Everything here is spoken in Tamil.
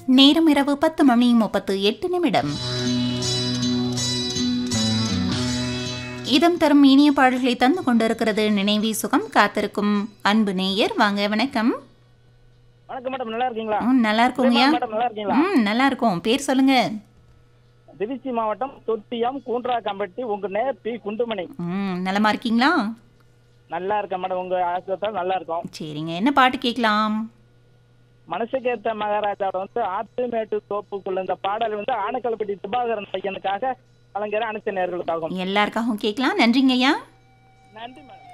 நேரம் இரவு பத்து மணி முப்பத்து எட்டு நிமிடம் இதம் தரும் இனிய பாடல்களை தந்து கொண்டிருக்கிறது நினைவி சுகம் காத்திருக்கும் அன்பு நேயர் வாங்க வணக்கம் வணக்கம் மேடம் நல்லா இருக்கீங்களா ம், நல்லா இருக்கோங்கய்யா மேடம் நல்லா இருக்கீங்களா ம் நல்லா இருக்கோம் பேர் சொல்லுங்க திருச்சி மாவட்டம் தொட்டியம் கூன்றா கம்பட்டி உங்க நேர் பி குண்டுமணி ம் நலமா இருக்கீங்களா நல்லா இருக்கேன் மேடம் உங்க ஆசிரியத்தால் நல்லா இருக்கும் சரிங்க என்ன பாட்டு கேட்கலாம் மனசுக்கேத்த மகாராஜாவோட வந்து ஆத்துமேட்டு தோப்புக்குள்ள இந்த பாடல் வந்து ஆனக்கல்பட்டி சுபாகரன் பையனுக்காக கலைஞர் அனைத்து நேர்களுக்காகும் எல்லாருக்காகவும் கேட்கலாம் நன்றிங்கய்யா நன்றி மேடம்